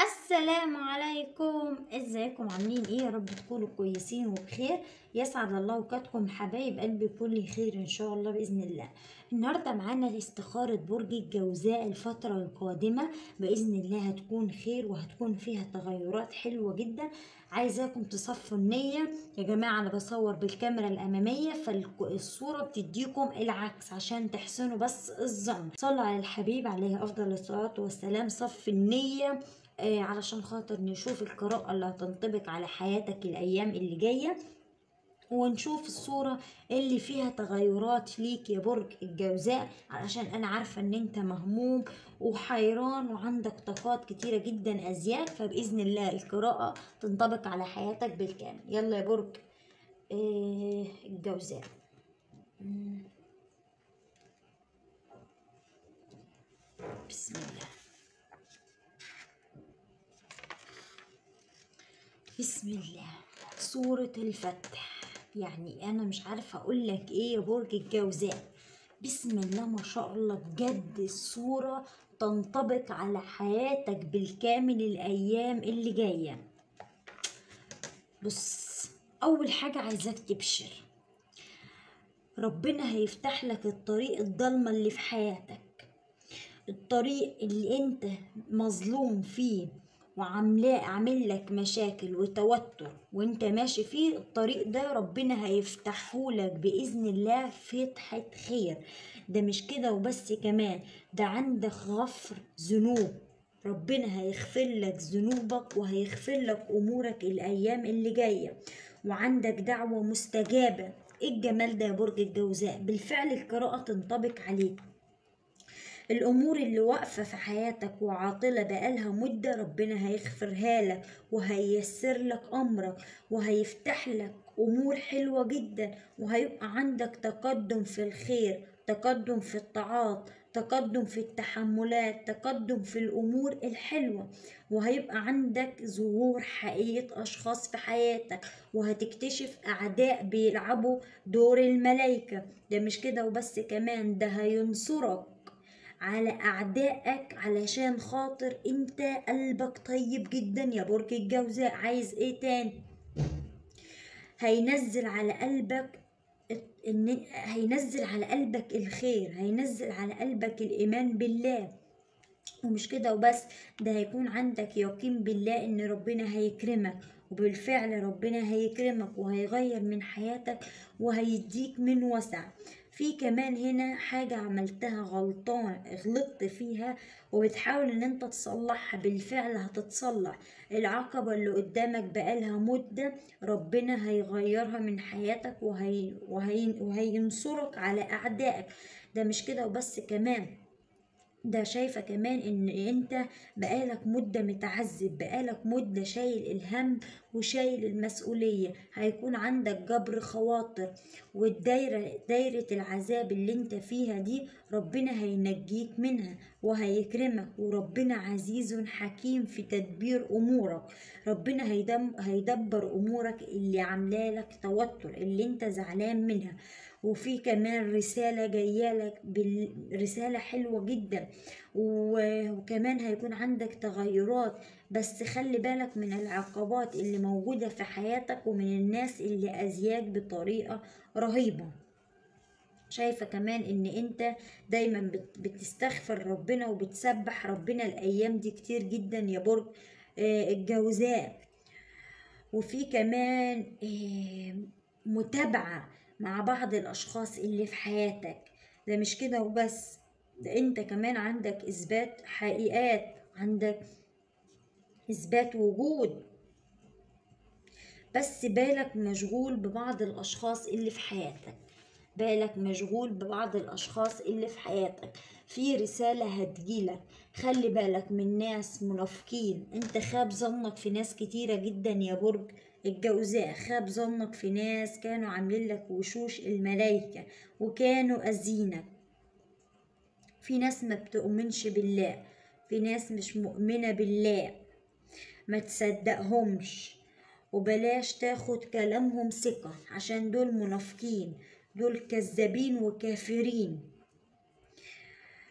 السلام عليكم ازيكم عاملين ايه يا رب تكونوا كويسين وبخير يسعد الله اوقاتكم حبايب قلبي كل خير ان شاء الله باذن الله النهارده معانا استخاره برج الجوزاء الفتره القادمه باذن الله هتكون خير وهتكون فيها تغيرات حلوه جدا عايزاكم تصفوا النيه يا جماعه انا بصور بالكاميرا الاماميه فالصوره بتديكم العكس عشان تحسنوا بس الظن صلوا على الحبيب عليه افضل الصلاه والسلام صف النيه آه، علشان خاطر نشوف القراءة اللي هتنطبق على حياتك الأيام اللي جاية ونشوف الصورة اللي فيها تغيرات ليك يا برج الجوزاء علشان أنا عارفة إن أنت مهموم وحيران وعندك طاقات كتيرة جدا أزياء فبإذن الله القراءة تنطبق على حياتك بالكامل يلا يا برج آه، الجوزاء مم. بسم الله بسم الله سورة الفتح يعني أنا مش عارفة أقول لك إيه يا برج الجوزاء بسم الله ما شاء الله بجد الصورة تنطبق على حياتك بالكامل الأيام اللي جاية بص أول حاجة عايزاك تبشر ربنا هيفتح لك الطريق الضلمة اللي في حياتك الطريق اللي انت مظلوم فيه وعاملاه عامل لك مشاكل وتوتر وانت ماشي فيه الطريق ده ربنا هيفتحه لك باذن الله فتحة خير ده مش كده وبس كمان ده عندك غفر ذنوب ربنا هيغفر لك ذنوبك وهيغفر لك امورك الايام اللي جايه وعندك دعوه مستجابه ايه الجمال ده يا برج الجوزاء بالفعل القراءه تنطبق عليك الأمور اللي واقفة في حياتك وعاطلة بقالها مدة ربنا هيغفرها لك وهيسر لك أمرك وهيفتح لك أمور حلوة جدا وهيبقى عندك تقدم في الخير تقدم في الطاعات تقدم في التحملات تقدم في الأمور الحلوة وهيبقى عندك ظهور حقيقة أشخاص في حياتك وهتكتشف أعداء بيلعبوا دور الملايكة ده مش كده وبس كمان ده هينصرك على أعدائك علشان خاطر انت قلبك طيب جدا يا برج الجوزاء عايز ايه تاني هينزل على قلبك إن هينزل على قلبك الخير هينزل على قلبك الإيمان بالله ومش كده وبس ده هيكون عندك يقين بالله ان ربنا هيكرمك وبالفعل ربنا هيكرمك وهيغير من حياتك وهيديك من وسع في كمان هنا حاجة عملتها غلطان غلطت فيها وبتحاول ان انت تصلحها بالفعل هتتصلح العقبة اللي قدامك بقالها مدة ربنا هيغيرها من حياتك وهي وهي وهينصرك على اعدائك ده مش كده وبس كمان ده شايفة كمان ان انت بقالك مدة متعذب بقالك مدة شايل الهم وشايل المسؤولية هيكون عندك جبر خواطر والدايرة دايرة العذاب اللي انت فيها دي ربنا هينجيك منها وهيكرمك وربنا عزيز حكيم في تدبير امورك ربنا هيدم هيدبر امورك اللي عاملالك توتر اللي انت زعلان منها وفي كمان رسالة جاية لك رسالة حلوة جدا وكمان هيكون عندك تغيرات بس خلي بالك من العقبات اللي موجودة في حياتك ومن الناس اللي أذياك بطريقة رهيبة شايفة كمان ان انت دايما بتستغفر ربنا وبتسبح ربنا الايام دي كتير جدا يا برج الجوزاء وفي كمان متابعة مع بعض الأشخاص اللي في حياتك ده مش كده وبس ده انت كمان عندك إثبات حقيقات عندك إثبات وجود بس بالك مشغول ببعض الأشخاص اللي في حياتك بالك مشغول ببعض الأشخاص اللي في حياتك في رسالة هتجيلك خلي بالك من ناس منافقين انت خاب ظنك في ناس كتيرة جدا يا برج الجوزاء خاب ظنك في ناس كانوا عاملين لك وشوش الملايكة وكانوا أذينك في ناس ما بتؤمنش بالله في ناس مش مؤمنة بالله ما تصدقهمش وبلاش تاخد كلامهم ثقة عشان دول منافقين دول كذابين وكافرين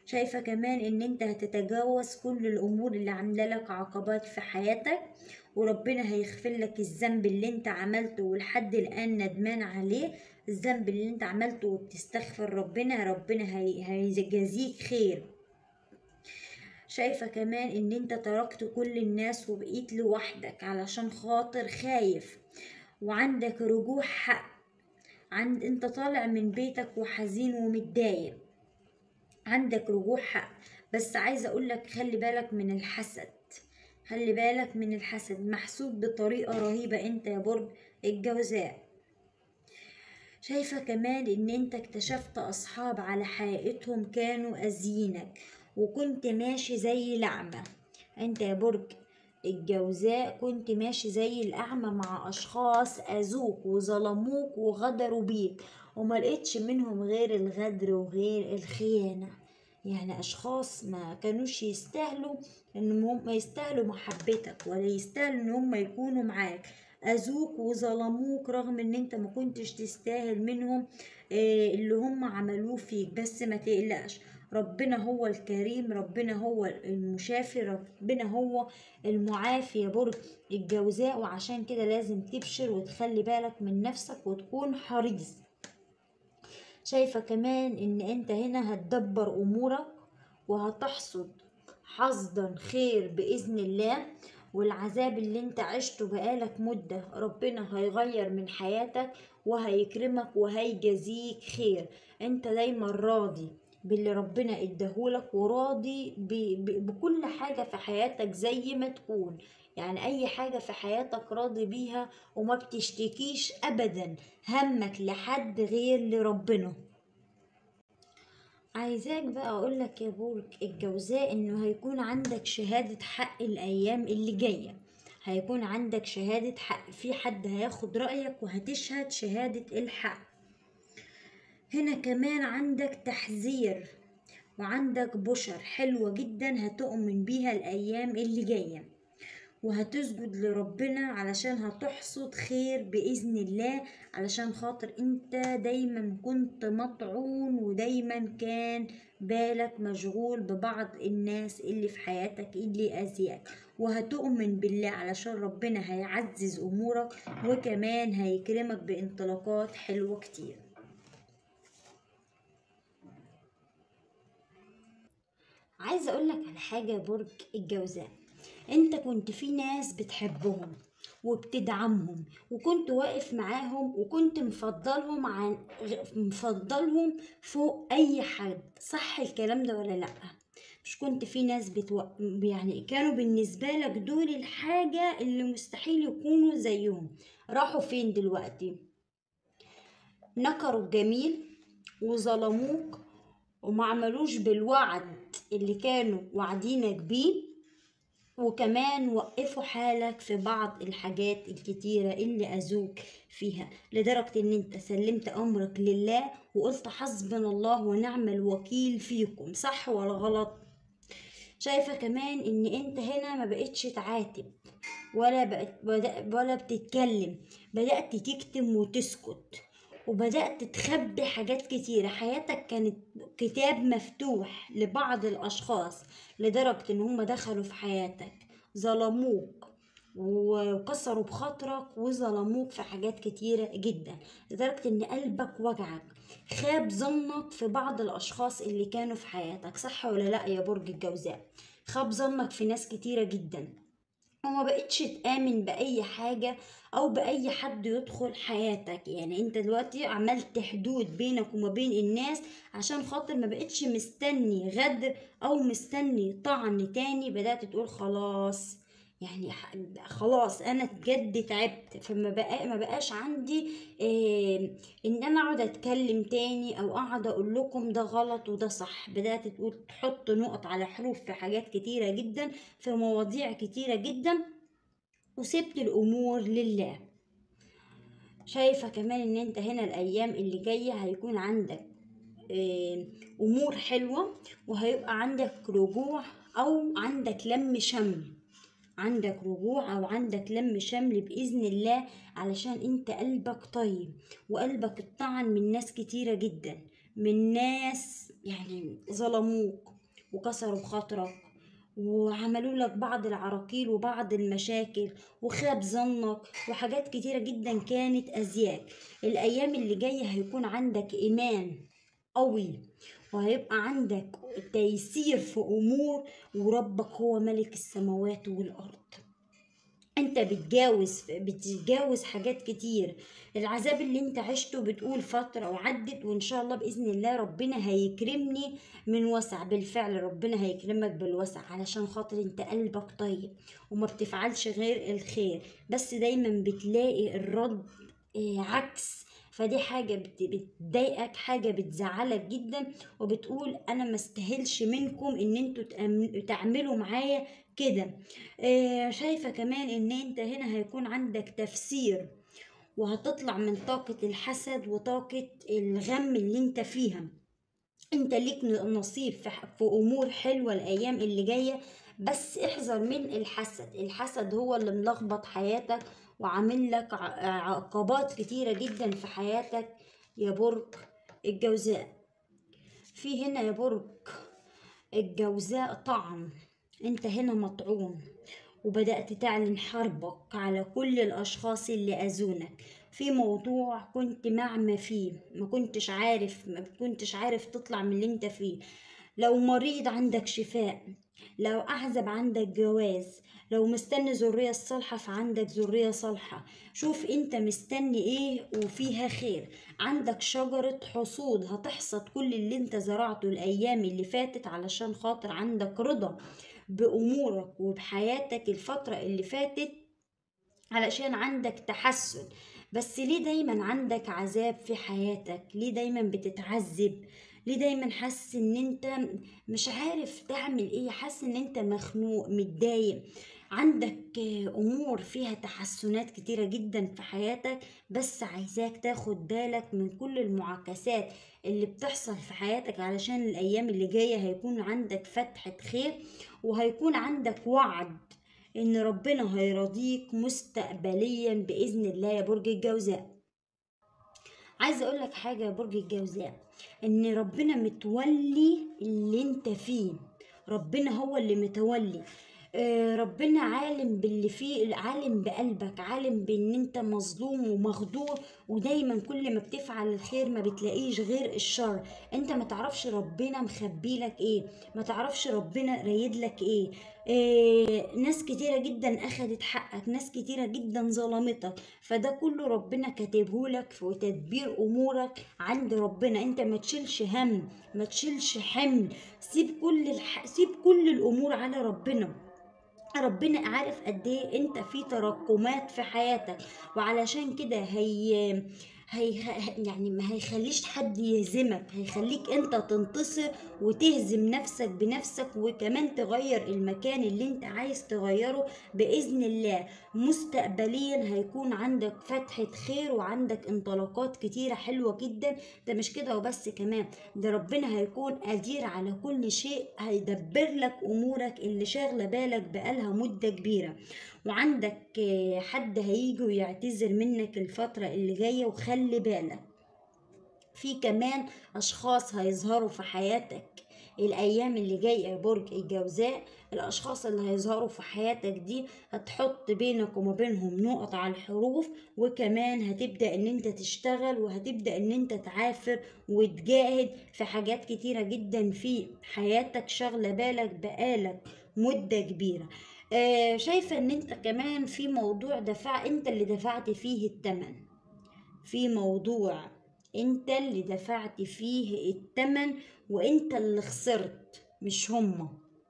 شايفة كمان ان انت هتتجاوز كل الامور اللي عاملة لك عقبات في حياتك وربنا هيغفر لك الذنب اللي انت عملته ولحد الان ندمان عليه الذنب اللي انت عملته وبتستغفر ربنا ربنا هي- هيجازيك خير شايفة كمان ان انت تركت كل الناس وبقيت لوحدك علشان خاطر خايف وعندك رجوع حق عند انت طالع من بيتك وحزين ومتضايق عندك رجوع حق بس عايزة اقولك خلي بالك من الحسد خلي بالك من الحسد محسود بطريقة رهيبة انت يا برج الجوزاء شايفة كمان ان انت اكتشفت اصحاب على حقيقتهم كانوا اذينك وكنت ماشي زي الأعمى انت يا برج الجوزاء كنت ماشي زي الأعمى مع أشخاص أذوك وظلموك وغدروا بيك وما لقيتش منهم غير الغدر وغير الخيانة يعني أشخاص ما كانوش يستاهلوا إن هم يستاهلوا محبتك ولا يستاهلوا إن هم يكونوا معاك أذوك وظلموك رغم إن أنت ما كنتش تستاهل منهم آه، اللي هم عملوه فيك بس ما تقلقش ربنا هو الكريم ربنا هو المشافي ربنا هو المعافي يا برج الجوزاء وعشان كده لازم تبشر وتخلي بالك من نفسك وتكون حريص شايفة كمان ان انت هنا هتدبر امورك وهتحصد حصدا خير بإذن الله والعذاب اللي انت عشته بقالك مدة ربنا هيغير من حياتك وهيكرمك وهيجازيك خير انت دايما راضي باللي ربنا اداهولك وراضي ب... ب... بكل حاجة في حياتك زي ما تكون يعني اي حاجة في حياتك راضي بيها وما بتشتكيش ابدا همك لحد غير لربنا عايزاك بقى اقولك يا برج الجوزاء انه هيكون عندك شهادة حق الايام اللي جاية هيكون عندك شهادة حق في حد هياخد رأيك وهتشهد شهادة الحق هنا كمان عندك تحذير وعندك بشر حلوة جدا هتؤمن بيها الأيام اللي جاية وهتسجد لربنا علشان هتحصد خير بإذن الله علشان خاطر انت دايما كنت مطعون ودايما كان بالك مشغول ببعض الناس اللي في حياتك اللي أذياك وهتؤمن بالله علشان ربنا هيعزز أمورك وكمان هيكرمك بانطلاقات حلوة كتير عايزة أقولك على حاجة يا برج الجوزاء انت كنت في ناس بتحبهم وبتدعمهم وكنت واقف معاهم وكنت مفضلهم عن غ- مفضلهم فوق اي حد صح الكلام ده ولا لا مش كنت في ناس بتو... يعني كانوا بالنسبة لك دول الحاجة اللي مستحيل يكونوا زيهم راحوا فين دلوقتي نكروا الجميل وظلموك وما عملوش بالوعد اللي كانوا وعدينك بيه وكمان وقفوا حالك في بعض الحاجات الكتيرة اللي أذوك فيها لدرجة ان انت سلمت امرك لله وقلت حسبنا الله ونعم الوكيل فيكم صح ولا غلط شايفة كمان ان انت هنا ما بقتش تعاتب ولا بقت بدأ ولا بتتكلم بدأت تكتم وتسكت وبدأت تخبي حاجات كتيرة حياتك كانت كتاب مفتوح لبعض الأشخاص لدرجة إن هم دخلوا في حياتك ظلموك وكسروا بخاطرك وظلموك في حاجات كتيرة جدا لدرجة إن قلبك وجعك خاب ظنك في بعض الأشخاص اللي كانوا في حياتك صح ولا لأ يا برج الجوزاء خاب ظنك في ناس كتيرة جدا وما بقتش تآمن بأي حاجة أو بأي حد يدخل حياتك يعني أنت دلوقتي عملت حدود بينك وما بين الناس عشان خاطر ما بقتش مستني غدر أو مستني طعن تاني بدأت تقول خلاص يعني ح- خلاص انا بجد تعبت فما بقى ما بقاش عندي إيه ان انا اقعد اتكلم تاني او اقعد اقول لكم ده غلط وده صح بدات تقول تحط نقط على حروف في حاجات كتيره جدا في مواضيع كتيره جدا وسبت الامور لله شايفه كمان ان انت هنا الايام اللي جايه هيكون عندك إيه، امور حلوه وهيبقى عندك رجوع او عندك لم شمل عندك رجوع او عندك لم شمل باذن الله علشان انت قلبك طيب وقلبك اتطعن من ناس كتيره جدا من ناس يعني ظلموك وكسروا خاطرك وعملوا لك بعض العراقيل وبعض المشاكل وخاب ظنك وحاجات كتيرة جدا كانت أذياك الأيام اللي جاية هيكون عندك إيمان قوي وهيبقى عندك تيسير في أمور وربك هو ملك السماوات والأرض انت بتجاوز بتتجاوز حاجات كتير العذاب اللي انت عشته بتقول فترة وعدت وان شاء الله بإذن الله ربنا هيكرمني من وسع بالفعل ربنا هيكرمك بالوسع علشان خاطر انت قلبك طيب وما بتفعلش غير الخير بس دايما بتلاقي الرد اه عكس فدي حاجة بت- بتضايقك حاجة بتزعلك جدا وبتقول انا ما استاهلش منكم ان انتوا تأم- تعملوا معايا كده آه، شايفة كمان ان انت هنا هيكون عندك تفسير وهتطلع من طاقة الحسد وطاقة الغم اللي انت فيها انت ليك نصيب في ح- في امور حلوة الايام اللي جاية بس احذر من الحسد الحسد هو اللي ملخبط حياتك وعامل لك ع- عقبات كتيرة جدا في حياتك يا برج الجوزاء في هنا يا برج الجوزاء طعن انت هنا مطعون وبدأت تعلن حربك على كل الأشخاص اللي أذونك في موضوع كنت معمى فيه ما كنتش عارف ما كنتش عارف تطلع من اللي انت فيه لو مريض عندك شفاء لو أعزب عندك جواز لو مستني ذرية الصالحة فعندك ذرية صالحة شوف انت مستني ايه وفيها خير عندك شجرة حصود هتحصد كل اللي انت زرعته الأيام اللي فاتت علشان خاطر عندك رضا بأمورك وبحياتك الفترة اللي فاتت علشان عندك تحسن بس ليه دايما عندك عذاب في حياتك ليه دايما بتتعذب ليه دايما حاسس ان انت مش عارف تعمل ايه حاسس ان انت مخنوق متضايق عندك امور فيها تحسنات كتيرة جدا في حياتك بس عايزاك تاخد بالك من كل المعاكسات اللي بتحصل في حياتك علشان الايام اللي جاية هيكون عندك فتحة خير وهيكون عندك وعد ان ربنا هيرضيك مستقبليا باذن الله يا برج الجوزاء عايزه اقول لك حاجه يا برج الجوزاء ان ربنا متولي اللي انت فيه ربنا هو اللي متولي آه، ربنا عالم باللي فيه عالم بقلبك عالم بان انت مظلوم ومخدوع ودايما كل ما بتفعل الخير ما بتلاقيش غير الشر انت ما تعرفش ربنا مخبي لك ايه ما تعرفش ربنا رايد لك ايه آه ناس كتيرة جدا اخدت حقك ناس كتيرة جدا ظلمتك فده كله ربنا كاتبهولك في تدبير امورك عند ربنا انت ما تشيلش هم ما تشيلش حمل سيب كل الح... سيب كل الامور على ربنا ربنا عارف قد ايه انت في تراكمات في حياتك وعلشان كده هي هي يعني ما هيخليش حد يهزمك هيخليك انت تنتصر وتهزم نفسك بنفسك وكمان تغير المكان اللي انت عايز تغيره بإذن الله مستقبليا هيكون عندك فتحة خير وعندك انطلاقات كتيرة حلوة جدا ده مش كده وبس كمان ده ربنا هيكون قدير على كل شيء هيدبر لك امورك اللي شاغلة بالك بقالها مدة كبيرة وعندك آه، حد هيجي ويعتذر منك الفترة اللي جاية وخلي بالك في كمان أشخاص هيظهروا في حياتك الأيام اللي جاية يا برج الجوزاء الأشخاص اللي هيظهروا في حياتك دي هتحط بينك وما بينهم نقط على الحروف وكمان هتبدأ إن أنت تشتغل وهتبدأ إن أنت تعافر وتجاهد في حاجات كتيرة جدا في حياتك شغلة بالك بقالك مدة كبيرة آه شايفة إن أنت كمان في موضوع دفع أنت اللي دفعت فيه التمن في موضوع انت اللي دفعت فيه التمن وانت اللي خسرت مش هما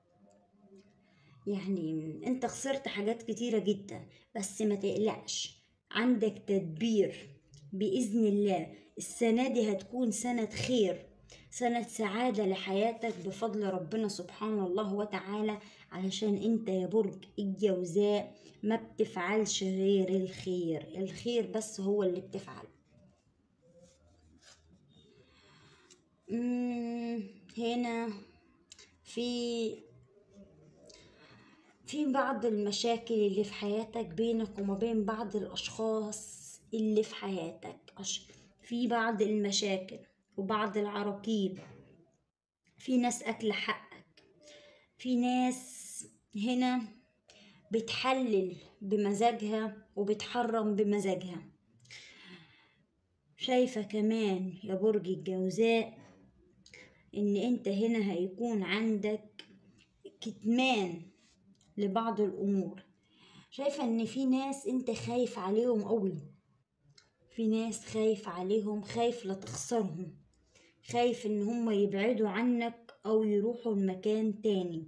يعني انت خسرت حاجات كتيرة جدا بس ما تقلقش عندك تدبير بإذن الله السنة دي هتكون سنة خير سنة سعادة لحياتك بفضل ربنا سبحانه الله وتعالى علشان انت يا برج الجوزاء ما بتفعلش غير الخير الخير بس هو اللي بتفعله مم، هنا في في بعض المشاكل اللي في حياتك بينك وما بين بعض الأشخاص اللي في حياتك أش- في بعض المشاكل وبعض العراقيل في ناس أكل حقك في ناس هنا بتحلل بمزاجها وبتحرم بمزاجها شايفة كمان يا برج الجوزاء ان انت هنا هيكون عندك كتمان لبعض الامور شايفة ان في ناس انت خايف عليهم قوي في ناس خايف عليهم خايف لا تخسرهم خايف ان هم يبعدوا عنك او يروحوا لمكان تاني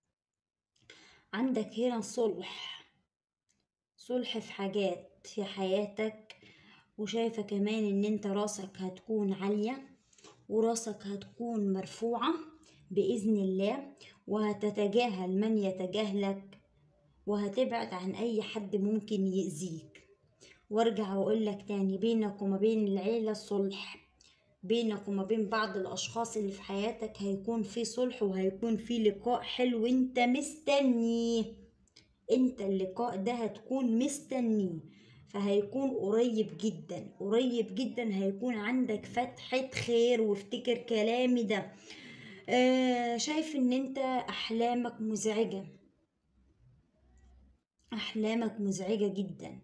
عندك هنا صلح صلح في حاجات في حياتك وشايفة كمان ان انت راسك هتكون عالية وراسك هتكون مرفوعة بإذن الله وهتتجاهل من يتجاهلك وهتبعد عن أي حد ممكن يأذيك وارجع واقولك تاني بينك وما بين العيلة الصلح بينك وما بين بعض الأشخاص اللي في حياتك هيكون في صلح وهيكون في لقاء حلو انت مستنيه انت اللقاء ده هتكون مستنيه فهيكون قريب جدا قريب جدا هيكون عندك فتحة خير وافتكر كلامي ده آه شايف ان انت احلامك مزعجة احلامك مزعجة جدا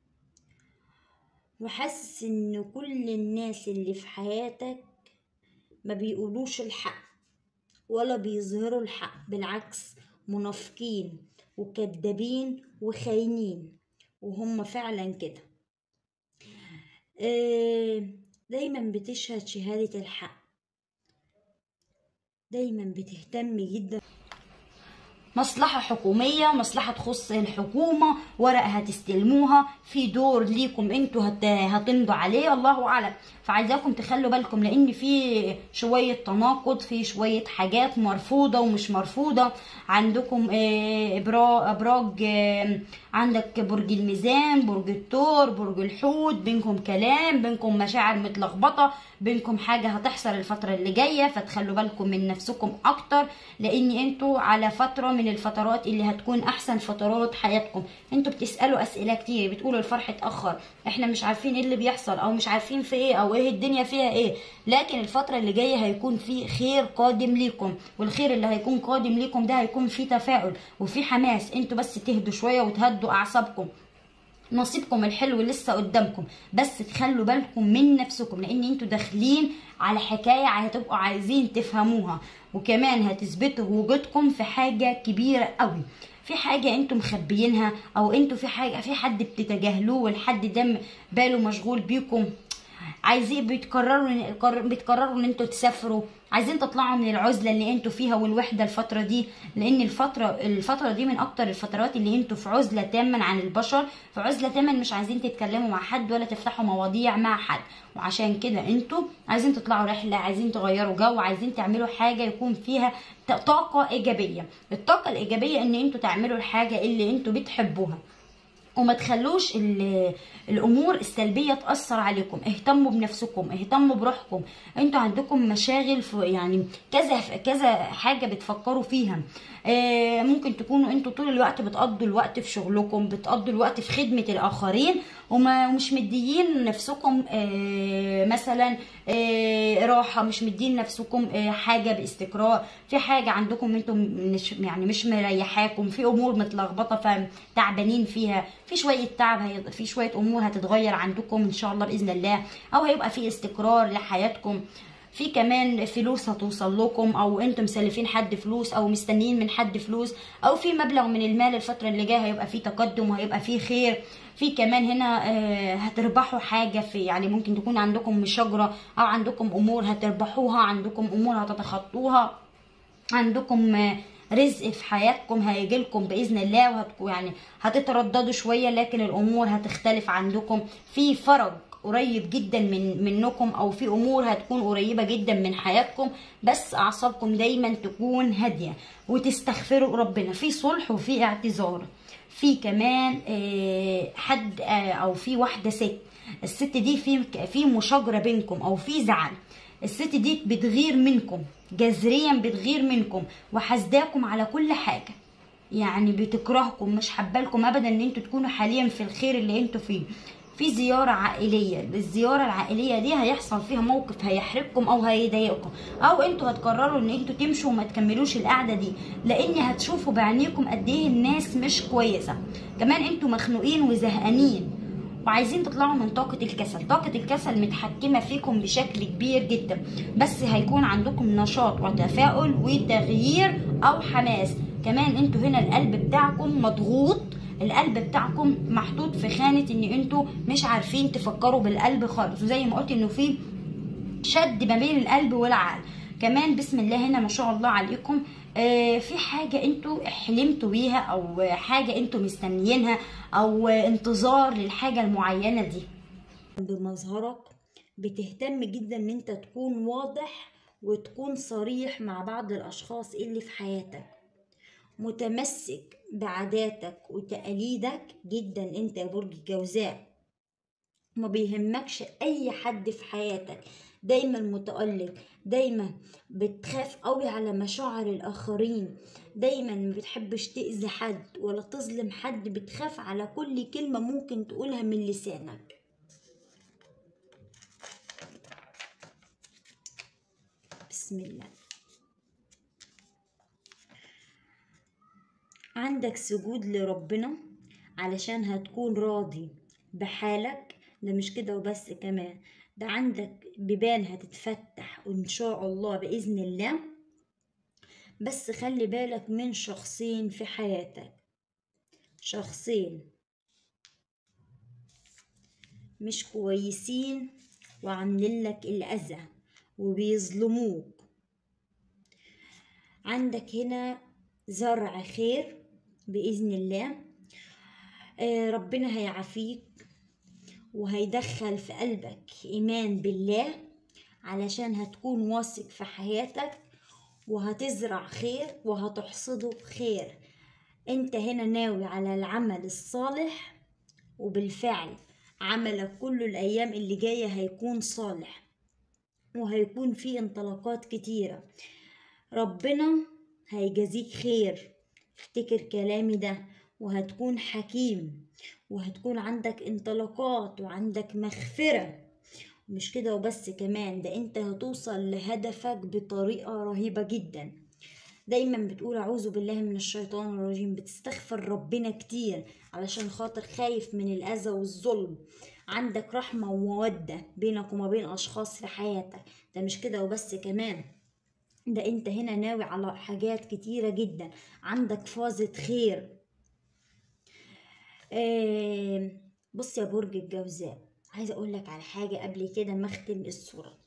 وحاسس ان كل الناس اللي في حياتك ما بيقولوش الحق ولا بيظهروا الحق بالعكس منافقين وكذابين وخاينين وهم فعلا كده آه، دايما بتشهد شهادة الحق دايما بتهتم جدا مصلحة حكومية مصلحة تخص الحكومة ورق هتستلموها في دور ليكم انتوا هت... هتمضوا عليه الله اعلم فعايزاكم تخلوا بالكم لان في شوية تناقض في شوية حاجات مرفوضة ومش مرفوضة عندكم آه، إبرا- ابراج آه، عندك برج الميزان برج الثور برج الحوت بينكم كلام بينكم مشاعر متلخبطة بينكم حاجة هتحصل الفترة اللي جاية فتخلوا بالكم من نفسكم اكتر لان انتوا على فترة من الفترات اللي هتكون احسن فترات حياتكم انتوا بتسألوا اسئلة كتير بتقولوا الفرح اتأخر احنا مش عارفين ايه اللي بيحصل او مش عارفين في ايه او ايه الدنيا فيها ايه لكن الفترة اللي جاية هيكون في خير قادم ليكم والخير اللي هيكون قادم ليكم ده هيكون فيه تفاؤل وفيه حماس انتوا بس تهدوا شوية وتهدوا اعصابكم نصيبكم الحلو لسه قدامكم بس تخلوا بالكم من نفسكم لان انتوا داخلين على حكاية هتبقوا عايزين تفهموها وكمان هتثبتوا وجودكم في حاجة كبيرة قوي في حاجة انتوا مخبيينها او انتوا في حاجة في حد بتتجاهلوه والحد ده باله مشغول بيكم عايزين بيتقرروا قرر- بتقرروا ان انتوا تسافروا عايزين تطلعوا من العزله اللي انتوا فيها والوحده الفتره دي لان الفتره الفتره دي من اكتر الفترات اللي انتوا في عزله تاما عن البشر في عزله تاما مش عايزين تتكلموا مع حد ولا تفتحوا مواضيع مع حد وعشان كده انتوا عايزين تطلعوا رحله عايزين تغيروا جو عايزين تعملوا حاجه يكون فيها ط- طاقه ايجابيه الطاقه الايجابيه ان انتوا تعملوا الحاجه اللي انتوا بتحبوها وما تخلوش ال- الامور السلبيه تاثر عليكم اهتموا بنفسكم اهتموا بروحكم انتوا عندكم مشاغل في يعني كذا كذا حاجه بتفكروا فيها آه، ممكن تكونوا انتوا طول الوقت بتقضوا الوقت في شغلكم بتقضوا الوقت في خدمه الاخرين وما مش مديين نفسكم آه، مثلا آه، راحه مش مدين نفسكم آه، حاجه باستقرار في حاجه عندكم انتم مش يعني مش مريحاكم في امور متلخبطه فتعبانين فيها في شويه تعب هي- في شويه امور هتتغير عندكم ان شاء الله باذن الله او هيبقى في استقرار لحياتكم في كمان فلوس هتوصل لكم او انتم مسلفين حد فلوس او مستنيين من حد فلوس او في مبلغ من المال الفتره اللي جايه هيبقى فيه تقدم وهيبقى فيه خير في كمان هنا آه، هتربحوا حاجه في يعني ممكن تكون عندكم شجره او عندكم امور هتربحوها عندكم امور هتتخطوها عندكم آه، رزق في حياتكم هيجيلكم باذن الله وهتكون يعني هتترددوا شويه لكن الامور هتختلف عندكم في فرج قريب جدا من منكم او في امور هتكون قريبه جدا من حياتكم بس اعصابكم دايما تكون هاديه وتستغفروا ربنا في صلح وفي اعتذار في كمان آه، حد آه، او في واحده ست الست دي في في مشاجره بينكم او في زعل الست دي بتغير منكم جذريا بتغير منكم وحاسداكم على كل حاجه يعني بتكرهكم مش حبالكم ابدا ان انتوا تكونوا حاليا في الخير اللي انتوا فيه في زيارة عائلية الزيارة العائلية دي هيحصل فيها موقف هيحرجكم او هيضايقكم او انتوا هتقرروا ان انتوا تمشوا وما تكملوش القعدة دي لان هتشوفوا بعينيكم قد ايه الناس مش كويسة كمان انتوا مخنوقين وزهقانين وعايزين تطلعوا من طاقة الكسل طاقة الكسل متحكمة فيكم بشكل كبير جدا بس هيكون عندكم نشاط وتفاؤل وتغيير او حماس كمان انتوا هنا القلب بتاعكم مضغوط القلب بتاعكم محطوط في خانة ان انتوا مش عارفين تفكروا بالقلب خالص وزي ما قلت انه في شد ما بين القلب والعقل كمان بسم الله هنا ما شاء الله عليكم آه في حاجة انتوا حلمتوا بيها او حاجة انتوا مستنيينها او انتظار للحاجة المعينة دي بمظهرك بتهتم جدا ان انت تكون واضح وتكون صريح مع بعض الاشخاص اللي في حياتك متمسك بعاداتك وتقاليدك جدا انت يا برج الجوزاء ما بيهمكش اي حد في حياتك دايما متألق دايما بتخاف قوي على مشاعر الاخرين دايما ما بتحبش تأذي حد ولا تظلم حد بتخاف على كل كلمة ممكن تقولها من لسانك بسم الله عندك سجود لربنا علشان هتكون راضي بحالك ده مش كده وبس كمان ده عندك بيبان هتتفتح وان شاء الله بإذن الله بس خلي بالك من شخصين في حياتك شخصين مش كويسين وعاملين لك الأذى وبيظلموك عندك هنا زرع خير بإذن الله آه ربنا هيعافيك وهيدخل في قلبك إيمان بالله علشان هتكون واثق في حياتك وهتزرع خير وهتحصده خير انت هنا ناوي على العمل الصالح وبالفعل عملك كل الأيام اللي جاية هيكون صالح وهيكون فيه انطلاقات كتيرة ربنا هيجازيك خير افتكر كلامي ده وهتكون حكيم وهتكون عندك انطلاقات وعندك مغفرة مش كده وبس كمان ده انت هتوصل لهدفك بطريقة رهيبة جدا دايما بتقول اعوذ بالله من الشيطان الرجيم بتستغفر ربنا كتير علشان خاطر خايف من الاذى والظلم عندك رحمة ومودة بينك وما بين اشخاص في حياتك ده مش كده وبس كمان ده انت هنا ناوي على حاجات كتيرة جدا عندك فازة خير آه بص يا برج الجوزاء عايزة اقولك على حاجة قبل كده ما اختم الصورة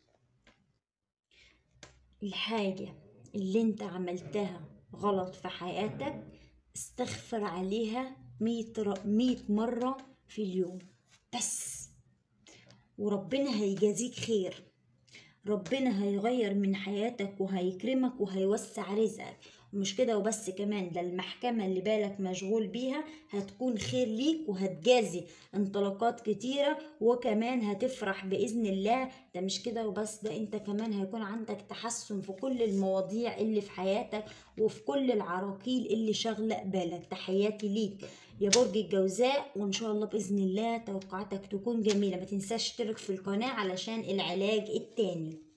الحاجة اللي انت عملتها غلط في حياتك استغفر عليها مية, ر... مية مرة في اليوم بس وربنا هيجازيك خير ربنا هيغير من حياتك وهيكرمك وهيوسع رزقك ومش كده وبس كمان ده المحكمة اللي بالك مشغول بيها هتكون خير ليك وهتجازي انطلاقات كتيرة وكمان هتفرح بإذن الله ده مش كده وبس ده انت كمان هيكون عندك تحسن في كل المواضيع اللي في حياتك وفي كل العراقيل اللي شاغلة بالك تحياتي ليك يا برج الجوزاء وان شاء الله باذن الله توقعاتك تكون جميله ما تنساش تشترك في القناه علشان العلاج التاني